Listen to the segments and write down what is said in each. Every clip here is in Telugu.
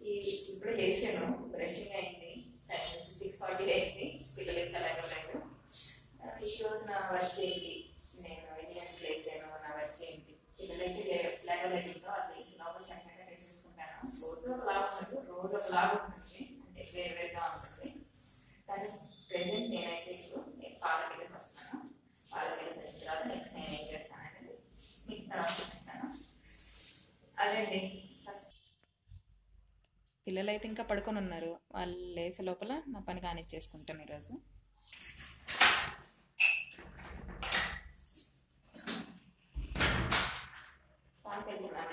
ఈ ఇప్పుడు లేసాను బ్రషింగ్ అయింది సిక్స్ ఫార్టీ అయింది పిల్లలు ఇంకా లేవలేదు ఆ, ఈ రోజు నా వర్క్ ఏంటి నేను ఎన్ని గంటలు లేసాను నా వర్క్ ఏంటి పిల్లలైతే లే- లేవలేదు ఇంకా వాళ్ళు లేచి లోపల చక్కగా చేసేసుకుంటాను రోజు ఒక లాభం ఉంటుంది రోజు ఒక లాభం ఉంటుంది అంటే వేరు వేరుగా ఉంటుంది కానీ ప్రెసెంట్ నేనైతే ఇప్పుడు నేను పాలకి వెళ్ళేసి వస్తాను పాలకి వెళ్ళేసి వచ్చిన తర్వాత నెక్స్ట్ నేను ఏం చేస్తాను అనేది మీకు తర్వాత చూపిస్తాను అదండి ఫస్ట్ పిల్లలు అయితే ఇంకా పడుకొని ఉన్నారు వాళ్ళు లేసే లోపల నా పని కానిచ్చేసుకుంటాను ఈరోజు పాలకి వెళ్తున్నాను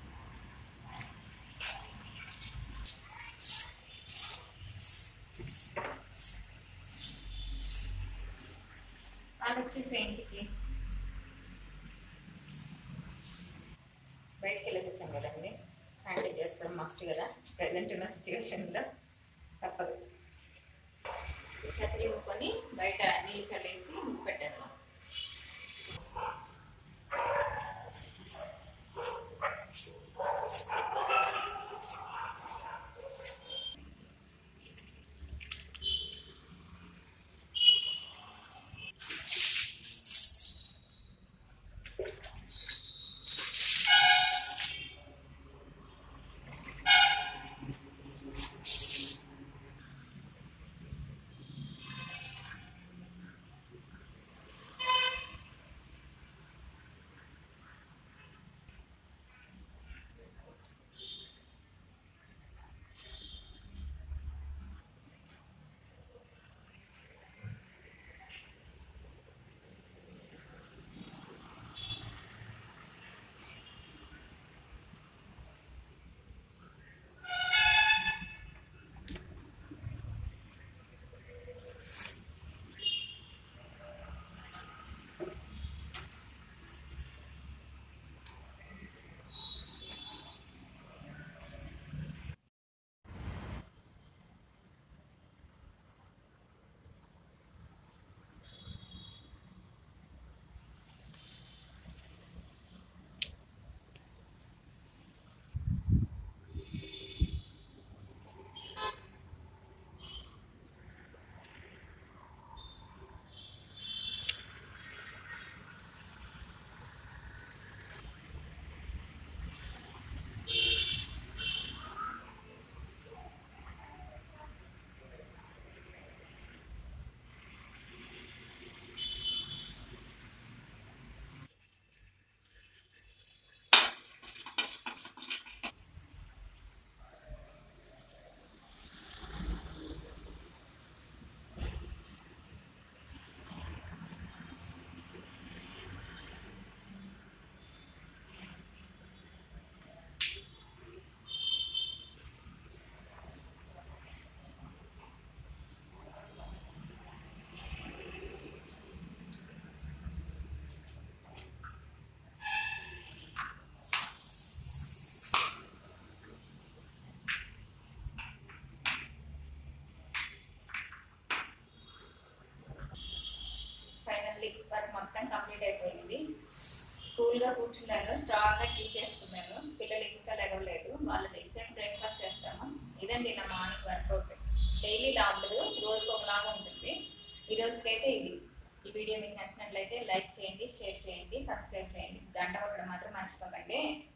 వాళ్ళు వచ్చేసి ఇంటికి బయటికి వెళ్ళి వచ్చాం కదండి శానిటైజ్ చేసుకోవడం మస్ట్ కదా ప్రజెంట్ ఉన్న సిచ్యువేషన్లో తప్పదు ఛత్రి ముక్కొని బయట నీళ్ళు చల్లేసి ముక్కు పెట్టాను ఫైనల్లీ వర్క్ మొత్తం కంప్లీట్ అయిపోయింది కూల్గా కూర్చున్నాను స్ట్రాంగ్గా టీ చేసుకున్నాను పిల్లలు ఇంకా లేవలేదు వాళ్ళకి ఎగ్జాక్ట్ బ్రేక్ఫాస్ట్ చేస్తాము ఇదండి నా మార్నింగ్ వర్కౌట్ డైలీ ఇలా ఉండదు రోజుకి ఒకలాగా ఉంటుంది ఈ రోజుకైతే ఇది ఈ వీడియో మీకు నచ్చినట్లయితే లైక్ చేయండి షేర్ చేయండి సబ్స్క్రైబ్ చేయండి గంట కొట్టడం మాత్రం మర్చిపోకండి